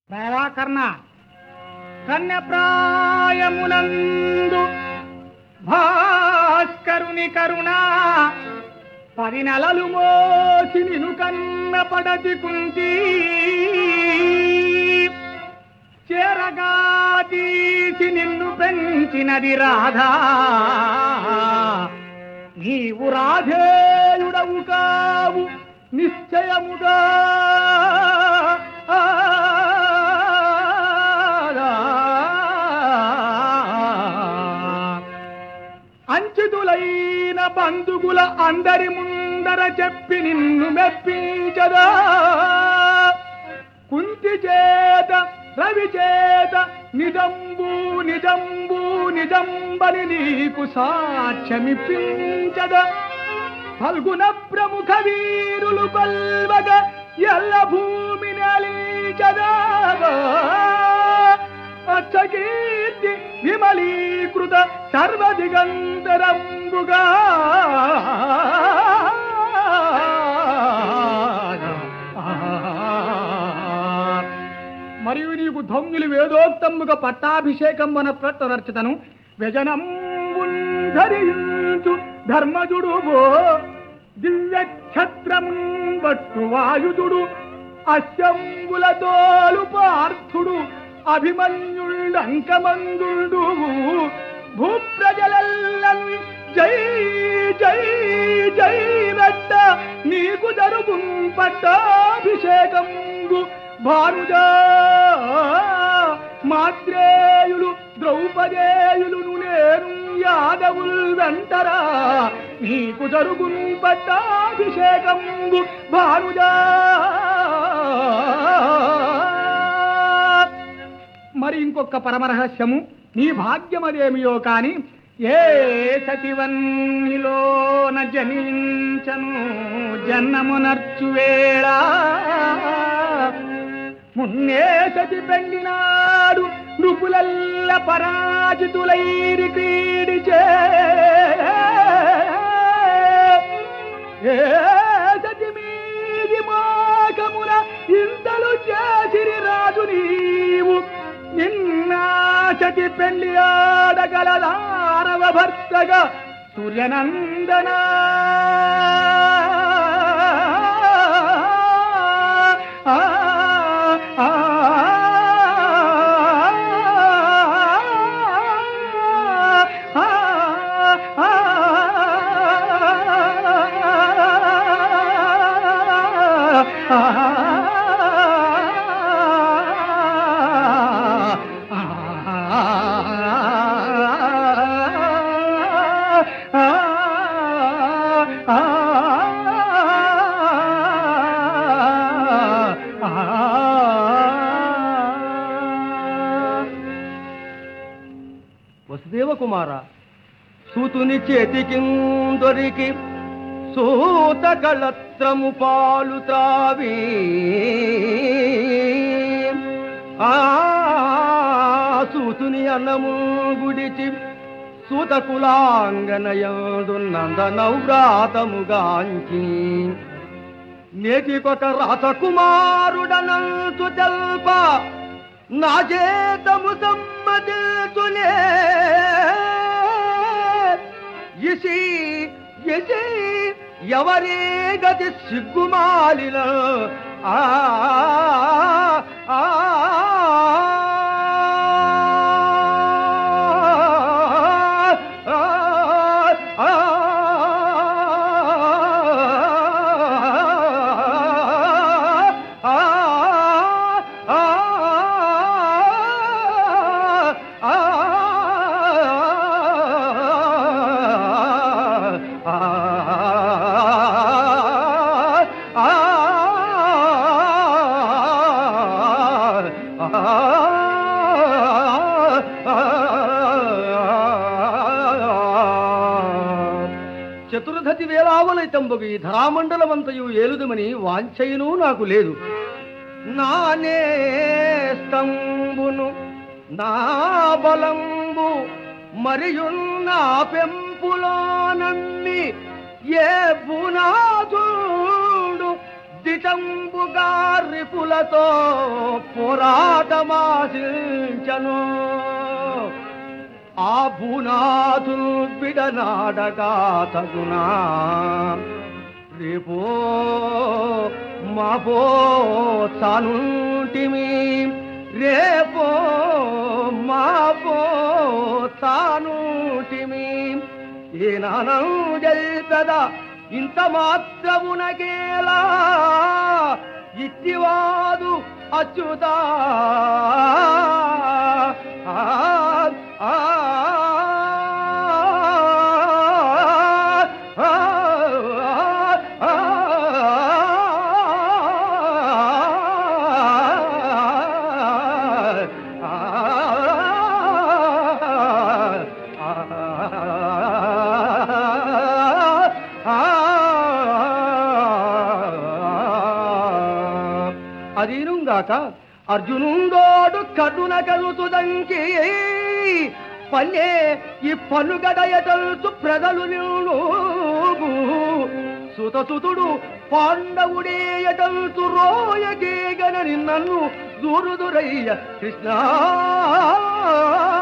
ప్రయాకర్ణ కన్యప్రాయమునందు భాస్కరుని కరుణ పది నెలలు మోసి నిను కన్న పడతి కుంతి చేరగా తీసి నిన్ను పెంచినది రాధా నీవు రాధేయుడవు కావు నిశ్చయముగా అంచితులైన బంధువుల అందరి ముందర చెప్పి నిన్ను మెప్పించదా కుంతి చేత రవి చేత నిజంబు నిజంబు నిజంబని నీకు సాక్ష్యమిప్పించద ఫల్గుణ ప్రముఖ వీరులు కొల్వగ ఎల్ల భూమి నలిచదా అచ్చకీర్తి విమలీకృత సర్వదిగంతరంబుగా మరియు నీకు ధమ్యులు వేదోక్తముగా పట్టాభిషేకం మన ప్రట్టనర్చితను వ్యజనంబుంధరించు ధర్మజుడు దివ్య ఛత్రం బట్టు వాయుదుడు అశ్యంబుల తోలు పార్థుడు అభిమన్యుండంకమందుడు భూప్రజలెల్లను జై జై జై వెట్ట నీకు జరుగు పట్టాభిషేకంబు భానుజా మాత్రేయులు ద్రౌపదేయులు నేను యాదవుల్ వెంటరా నీకు జరుగు పట్టాభిషేకంబు భానుజా మరి ఇంకొక పరమరహస్యము నీ భాగ్యమదేమియో కాని ఏ సతివన్నిలోన జనించను జన్మమునర్చు వేళ మున్నే సతి పెండినాడు నృపులల్ల పరాజితులైరి క్రీడిచే ఏ సతి మీది మోకమున ఇంతలు చేసిరి రాజు నీవు నిన్నాచతి పెళ్లి ఆడగలదారవ భర్తగా సూర్యనందన ఆ, ఆ, ఆ, ఆ, వసుదేవ కుమార సూతుని చేతికి దొరికి సూత కళత్రము పాలు త్రావి ఆ సూతుని అన్నము గుడిచి సూత కులాంగనయందు నందనవ్రాతముగాంచి నేటికొక రాసకుమారుడనంతు తెల్ప నా చేతము సమ్మతిల్తులే ఇసి ఇసి ఎవరి గతి సిగ్గుమాలిన ఆ ఆ, ఆ, ఆ, చతుర్ధతి వేలావలైతంబగు ఈ ధరామండలమంతయు ఏలుదమని వాంఛయును నాకు లేదు నానే స్తంభును నా బలంబు మరియున్న పెంపులో నమ్మి ఏ బునాథుడు దిశంబుగా రిపులతో పోరాటమాశించను ఆ భూనాథులు బిడనాడగా తగునా రేపో మాపో తానుంటిమి రేపో మాపో తానుంటిమి ఏనానం జల్పద ఇంత మాత్రమునకేలా ఇట్టివాదు అచ్యుతా ఆ, ఆ, ఆ, ఆ, అదీనుగాక అర్జునుండోడు కడున కలుతుదంకి పల్లె ఈ పన్నుగడయటల్చు ప్రజలు నిన్ను సుతసుతుడు పాండవుడే ఎటల్చు రోయగేగనని నన్ను దూరుదురయ్య కృష్ణ